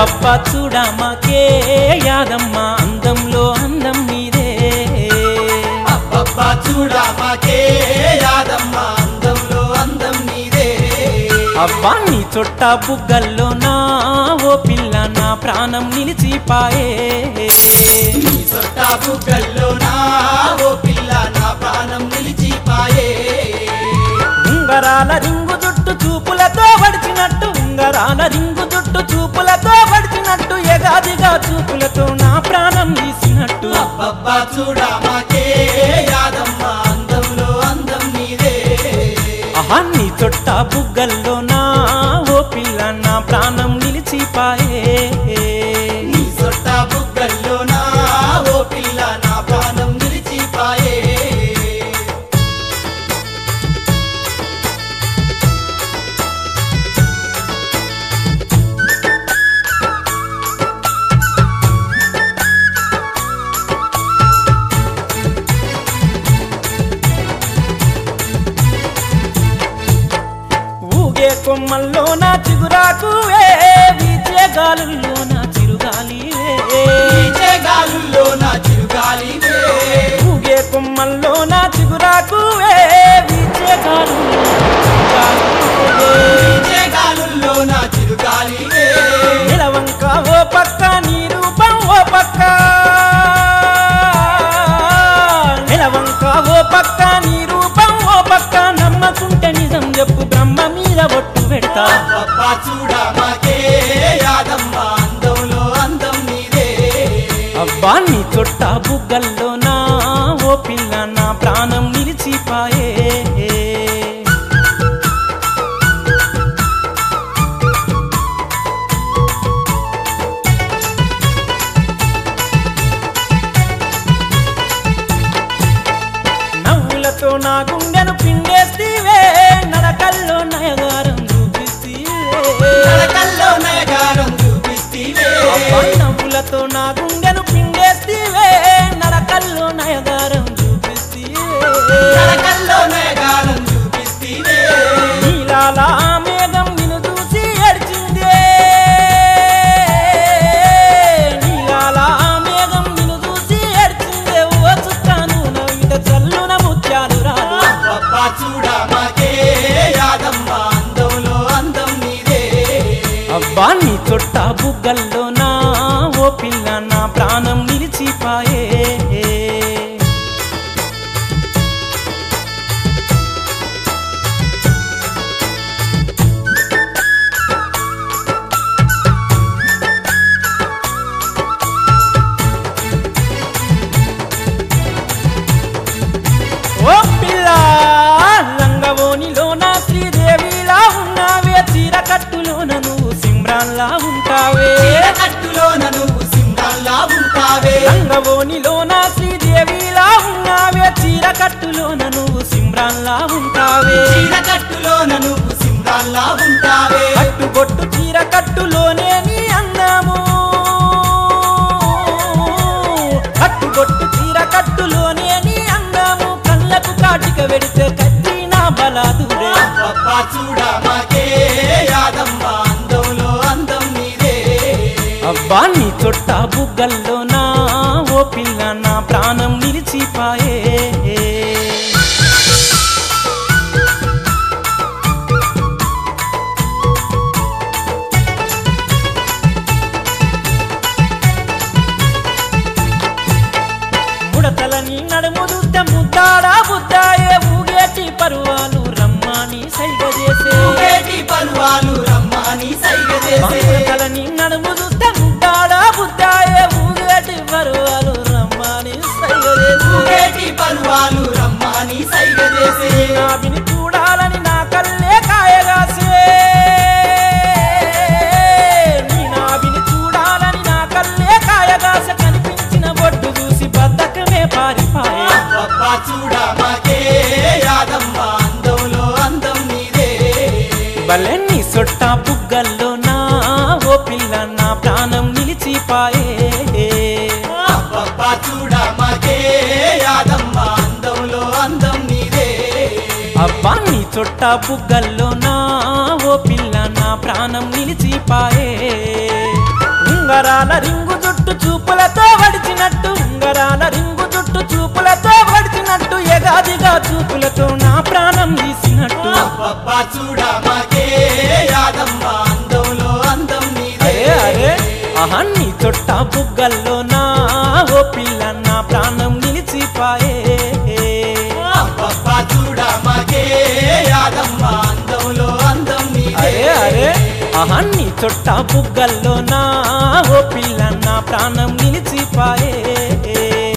అబ్బబ్బ చూడమాకే యాదమ్మ అందంలో అందం నీదే అబ్బబ్బా చూడా మాకే యాదమ్మ అందంలో అందం నీదే అబ్బా నీ చొట్ట బుగ్గల్లో నా ఓ పిల్ల నా ప్రాణం నిలిచిపాయే నీ సొట్టా బుగ్గల్లో నా ఓ పిల్ల నా ప్రాణం నిలిచిపాయే ఉంగరాల రింగు జుట్టు చూపులతో వడిచినట్టు ఉంగరాల రింగు జుట్టు చూపులతో వడిచినట్టు ఎగాదిగా చూపులతో నా ప్రాణం తీసినట్టు అబ్బబ్బా చూడా మాకే యాదమ్మ అందంలో అందం నీదే ఆహా నీ చొట్ట బుగ్గల్లో నా ఓ పిల్ల నా ప్రాణం నిలిచిపాయే నీ సొట్టా బుగ్గల్లో నా ఓ పిల్ల నా ప్రాణం నిలిచిపాయే ఊగే కొమ్మల్లో నా చిగురాకు వీచే గాలుల్లో నా చిరుగాలి వీచే గాలుల్లో నా చిరుగాలివే ఊగే కొమ్మల్లో నా చిగురాకు వీచే గాలుల్లో నా చిరుగాలివే. వీచే గాలుల్లో నా చిరుగాలివే నిలవంక ఓ పక్క నీ రూపం ఓ పక్క నిలవంక ఓ పక్క నీ రూపం ఓ పక్క నమ్మకుంటే నిజం చెప్పు బ్రహ్మ మీద ఒట్టు పెడతా అబ్బబ్బా చూడా మాకే యాదమ్మ అందంలో అందం నీదే అబ్బా నీ చొట్ట బుగ్గల్లో నా ఓ పిల్ల నా ప్రాణం నిలిచిపాయే నవ్వులతో నా గుండెను పిండేస్తీవే నరకల్లో నయగారం చూపిస్తీవే నడకల్లో నయగారం చూపిస్తీవే అబ్బా నవ్వులతో నా గుండెను పిండేస్తీవే నరకల్లో నయగారం చూపిస్తీవే నడకల్లో నయగారం చూపిస్తీవే నీలాల ఆ మేఘం నిన్ను చూసి ఏడ్చిందే నీలాల ఆ మేఘం నిన్ను చూసి ఏడ్చిందే ఓ చుట్టాను నవ్విట చల్లున ముత్యాలు రాలు అబ్బబ్బా చూడా మాకే యాదమ్మ అందంలో అందం నీదే అబ్బా నీ చొట్ట బుగ్గల్లో నా ఓ పిల్ల నా ప్రాణం నిలిచిపాయే ఓ పిల్ల లంగవోనిలో నా శ్రీదేవిలా ఉన్నావే చీర కట్టులోన నువ్వు సిమ్రాన్లా ఉంటావే చీరకట్టులోన నువ్వు సింహాల్లా ఉంటావే రంగవోనిలో నా శ్రీదేవిలా ఉన్నావే చీర కట్టులోన నువ్వు సిమ్రాన్లా ఉంటావే చీరకట్టులోన నువ్వు సింహాల్లా ఉంటావే కట్టుబొట్టు చీర కట్టులోనే నీ అందము కట్టుబొట్టు చీర కట్టులోనే నీ అందము కళ్ళకు కాటిక వెడితే కత్తి నా బలాదురే అబ్బబ్బా చూడా మాకే యాదమ్మ అందంలో అందం నీదే అబ్బా నీ చొట్ట బుగ్గల్లో నా ఓ పిల్ల నా ప్రాణం నిలిచిపాయే ముడతలని నడుము చూస్తే ముద్దాడా బుద్దాయే ఊగేటి పరువాలు రమ్మని సైగ చేసే ఊగేటి పరువాలు రమ్మని సైగ చేసే ముడతలని నడుము చూస్తే ముద్దాడా బుద్దాయే ఊగేటి పరువాలు రమ్మని సైగ చేసే ఊగేటి పరువాలు రమ్మని సైగ చేసే నాభిని చూడాలని నా కల్లే కాయగాసే నీ నాభిని చూడాలని నా కల్లే కాయగాస కనిపించిన బొడ్డు చూసి బద్దకమే పారిపాయే అబ్బబ్బా చూడా మాకే యాదమ్మ అందంలో అందం నీదే భలే నీ సొట్ట బుగ్గల్లో నా ఓ పిల్ల నా ప్రాణం నిలిచిపాయే అబ్బబ్బా చూడా మాకే యాదమ్మ అందంలో అందం నీదే అబ్బా నీ చొట్ట బుగ్గల్లో నా ఓ పిల్ల నా ప్రాణం నిలిచిపాయే ఉంగరాల రింగు జుట్టు చూపులతో వడిచినట్టు ఉంగరాల రింగు జుట్టు చూపులతో వడిచినట్టు ఎగాదిగా చూపులతో నా ప్రాణం తీసినట్టు అబ్బబ్బా చూడమాకే యాదమ్మ అందంలో అందం నీదే అరే అరే అహన్ని చొట్ట బుగ్గల్లో నా ఓ పిల్ల నా ప్రాణం నిలిచిపాయే అబ్బబ్బా చూడమాకే యాదమ్మ అందంలో అందం నీదే అరే అరే అహన్ని చొట్ట బుగ్గల్లో నా ఓ పిల్ల నా ప్రాణం నిలిచిపాయే